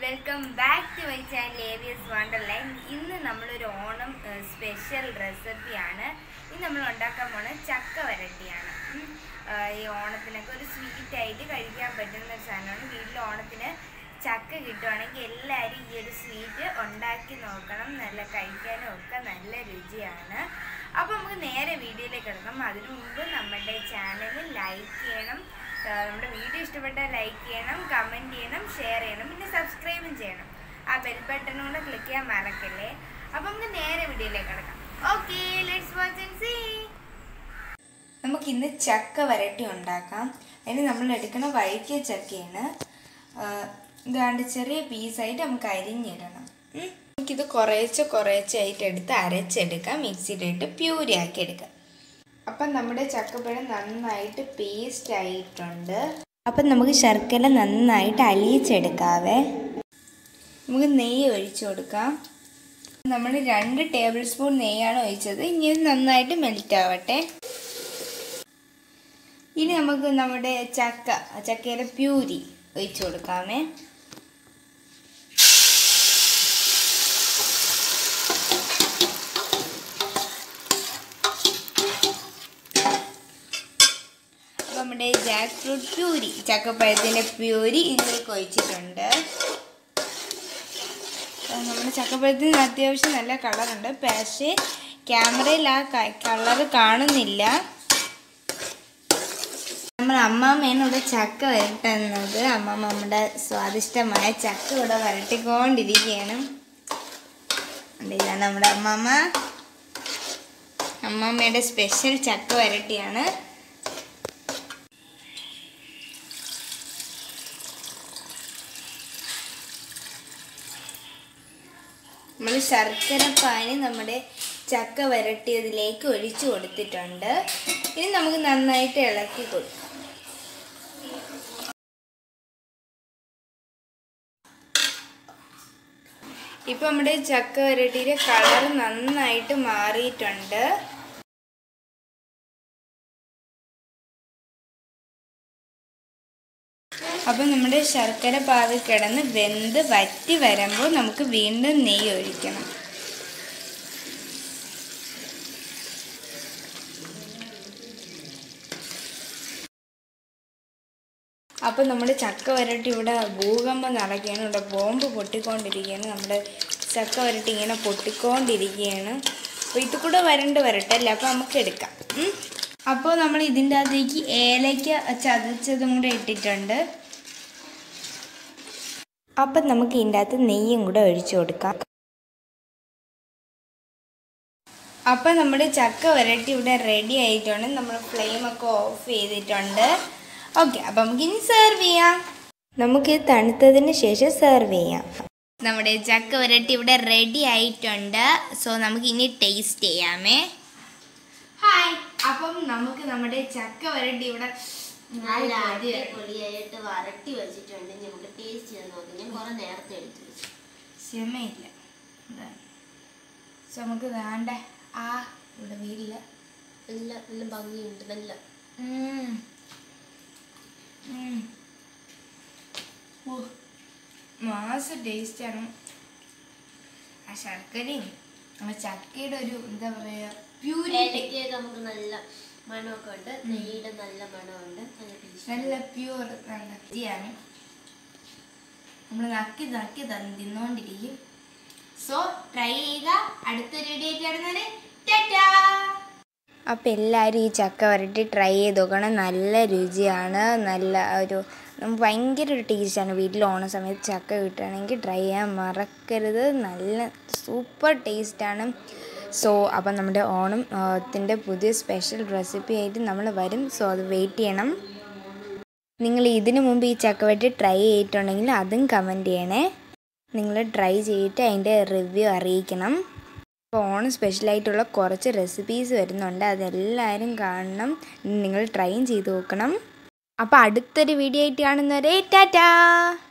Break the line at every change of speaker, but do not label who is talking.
Welcome back to my channel ഏവിയസ് വണ്ടർലൈൻ ഇന്ന് നമ്മളൊരു ഓണം സ്പെഷ്യൽ റെസിപ്പിയാണ് ഇന്ന് നമ്മൾ ഉണ്ടാക്കാൻ പോണ ചക്ക വരട്ടിയാണ് ഉം. ആ, ഈ ഓണത്തിനൊക്കെ ഒരു സ്വീറ്റ് ആയിട്ട് കഴിക്കാൻ പറ്റുന്ന ഒരു സാധനമാണ് വീട്ടിൽ ഓണത്തിന് ചക്ക കിട്ടുവാണെങ്കിൽ എല്ലാവരും ഈ ഒരു സ്വീറ്റ് ഉണ്ടാക്കി നോക്കണം നല്ല കഴിക്കാനും ഒക്കെ നല്ല രുചിയാണ് അപ്പോൾ നമുക്ക് നേരെ വീഡിയോയിലേക്ക് കിടക്കാം അതിനു മുമ്പ് നമ്മുടെ ചാനൽ ലൈക്ക് ചെയ്യണം ആ, നമ്മുടെ വീഡിയോ ഇഷ്ടപ്പെട്ടാൽ ലൈക്ക് ചെയ്യണം കമൻറ്റ് ചെയ്യണം ഷെയർ ചെയ്യണം പിന്നെ സബ്സ്ക്രൈബും ചെയ്യണം ആ ബെൽ ബട്ടണും കൂടെ ക്ലിക്ക് ചെയ്യാൻ മറക്കല്ലേ അപ്പം നമുക്ക് നേരെ വീഡിയോയിലേക്ക് കിടക്കാം okay let's watch and see നമുക്കിന്ന് ചക്ക വരട്ടി ഉണ്ടാക്കാം അതിന് നമ്മൾ എടുക്കുന്ന വഴുക്കിയ ചക്കയാണ് ആ, ഇതാണ്ട് ചെറിയ പീസായിട്ട് നമുക്ക് അരിഞ്ഞിടണം ഉം. നമുക്കിത് കുറേശ്ശെ കുറേശ്ശായിട്ട് എടുത്ത് അരച്ചെടുക്കാം മിക്സിയിലിട്ട് പ്യൂരി ആക്കി എടുക്കാം അപ്പം നമ്മുടെ ചക്കപ്പഴം നന്നായിട്ട് പേസ്റ്റ് ആയിട്ടുണ്ട് അപ്പം നമുക്ക് ശർക്കര നന്നായിട്ട് അലിയിച്ചെടുക്കാവേ നമുക്ക് നെയ്യ് ഒഴിച്ചു കൊടുക്കാം നമ്മൾ രണ്ട് ടേബിൾ സ്പൂൺ നെയ്യാണ് ഒഴിച്ചത് ഇനി ഇത് നന്നായിട്ട് മെൽറ്റ് ആവട്ടെ ഇനി നമുക്ക് നമ്മുടെ ചക്ക ചക്കയുടെ പ്യൂരി ഒഴിച്ചു കൊടുക്കാമേ അപ്പോൾ നമ്മുടെ ജാക്ക് ഫ്രൂട്ട് പ്യൂരി ചക്കപ്പഴത്തിൻ്റെ പ്യൂരി ഇതിലേക്ക് ഒഴിച്ചിട്ടുണ്ട് അപ്പോൾ നമ്മുടെ ചക്കപ്പഴത്തിന് അത്യാവശ്യം നല്ല കളറുണ്ട് പക്ഷേ ക്യാമറയിൽ ആ കളർ കാണുന്നില്ല നമ്മൾ അമ്മാമ്മയാണ് ഇവിടെ ചക്ക വരട്ടുന്നത് അമ്മാമ്മ നമ്മുടെ സ്വാദിഷ്ടമായ ചക്ക ഇവിടെ വരട്ടിക്കൊണ്ടിരിക്കുകയാണ് ഉണ്ട് ഇതാണ് നമ്മുടെ അമ്മാമ്മ അമ്മാമ്മയുടെ സ്പെഷ്യൽ ചക്ക വരട്ടിയാണ് നമ്മൾ ശർക്കര പാനി നമ്മുടെ ചക്ക വരട്ടിയതിലേക്ക് ഒഴിച്ചു കൊടുത്തിട്ടുണ്ട് ഇനി നമുക്ക് നന്നായിട്ട് ഇളക്കി കൊടുക്കാം ഇപ്പൊ നമ്മുടെ ചക്ക വരട്ടിയുടെ കളർ നന്നായിട്ട് മാറിയിട്ടുണ്ട് അപ്പം നമ്മുടെ ശർക്കര പാവ് കിടന്ന് വെന്ത് വറ്റി വരുമ്പോൾ നമുക്ക് വീണ്ടും നെയ്യ് ഒഴിക്കണം അപ്പം നമ്മുടെ ചക്ക വരട്ടി ഇവിടെ ഭൂകമ്പം നടക്കുകയാണ് ഇവിടെ ബോംബ് പൊട്ടിക്കൊണ്ടിരിക്കുകയാണ് നമ്മുടെ ചക്ക വരട്ടി ഇങ്ങനെ പൊട്ടിക്കൊണ്ടിരിക്കുകയാണ് അപ്പോൾ ഇത് കൂടെ വരണ്ട് വരട്ടെ അല്ലേ അപ്പോൾ നമുക്ക് എടുക്കാം ഉം. അപ്പോൾ നമ്മൾ ഇതിൻ്റെ അകത്തേക്ക് ഏലയ്ക്ക ചതച്ചതും കൂടെ ഇട്ടിട്ടുണ്ട് അപ്പം നമുക്ക് ഇതിൻ്റെ അകത്ത് നെയ്യും കൂടെ ഒഴിച്ചു കൊടുക്കാം അപ്പം നമ്മുടെ ചക്ക വരട്ടി ഇവിടെ റെഡി ആയിട്ടുണ്ട് നമ്മൾ ഫ്ലെയിമൊക്കെ ഓഫ് ചെയ്തിട്ടുണ്ട് ഓക്കെ അപ്പം നമുക്ക് ഇനി സെർവ് ചെയ്യാം നമുക്ക് ഇത് തണുത്തതിന് ശേഷം സെർവ് ചെയ്യാം നമ്മുടെ ചക്ക വരട്ടി ഇവിടെ റെഡി ആയിട്ടുണ്ട് സോ നമുക്ക് ഇനി ടേസ്റ്റ് ചെയ്യാമേ ഹായ് അപ്പം നമുക്ക് നമ്മുടെ ചക്ക വരട്ടി ഇവിടെ
നല്ല അടിപൊളിയായിട്ട് വരട്ടി വെച്ചിട്ടുണ്ട് ഇനി നമുക്ക് ടേസ്റ്റ് ചെയ്ത് നോക്കാം ഞാൻ കുറെ നേരത്തെ എടുത്തു വെച്ചു
ക്ഷമയില്ല ഇതാണ്. സോ നമുക്ക് വേണ്ട ആ ഇവിടെ വീട്ടില്ല
നല്ല നല്ല ഭംഗിയുണ്ട് നല്ല
ഉം. ഉം. ഓ മാസ ടേസ്റ്റാണ് ആ ശർക്കരയും ആ ചക്കയുടെ ഒരു എന്താ പറയുക പ്യൂരിറ്റി
ഏലക്കയൊക്കെ നമുക്ക് നല്ല മണമൊക്കെ ഉണ്ട് നെയ്യുടെ നല്ല മണമുണ്ട് നല്ല ടേസ്റ്റ്
നല്ല പ്യൂർ നല്ല രുചിയാണ് നമ്മൾ നക്കി നക്കി തന്ന് തിന്നുകൊണ്ടിരിക്കും സോ ട്രൈ ചെയ്യുക അടുത്തൊരു വീഡിയോ ആയിട്ട് അപ്പോൾ എല്ലാവരും ഈ ചക്ക വരട്ടി ട്രൈ ചെയ്ത് നോക്കണം നല്ല രുചിയാണ് നല്ല ഒരു നമുക്ക് ഭയങ്കര ഒരു ടേസ്റ്റാണ് വീട്ടിൽ ഓണ സമയത്ത് ചക്ക കിട്ടുകയാണെങ്കിൽ ട്രൈ ചെയ്യാൻ മറക്കരുത് നല്ല സൂപ്പർ ടേസ്റ്റാണ് സോ അപ്പം നമ്മുടെ ഓണം ത്തിൻ്റെ പുതിയ സ്പെഷ്യൽ റെസിപ്പി ആയിട്ട് നമ്മൾ വരും സോ അത് വെയിറ്റ് ചെയ്യണം നിങ്ങൾ ഇതിനു മുമ്പ് ഈ ചക്കവട്ടി ട്രൈ ചെയ്തിട്ടുണ്ടെങ്കിൽ അതും കമൻറ്റ് ചെയ്യണേ നിങ്ങൾ ട്രൈ ചെയ്തിട്ട് അതിൻ്റെ റിവ്യൂ അറിയിക്കണം അപ്പോൾ ഓണം സ്പെഷ്യലായിട്ടുള്ള കുറച്ച് റെസിപ്പീസ് വരുന്നുണ്ട് അതെല്ലാവരും കാണണം നിങ്ങൾ ട്രൈ ചെയ്ത് നോക്കണം അപ്പോൾ അടുത്തൊരു വീഡിയോ ആയിട്ട് കാണുന്നവരെ ടാറ്റാ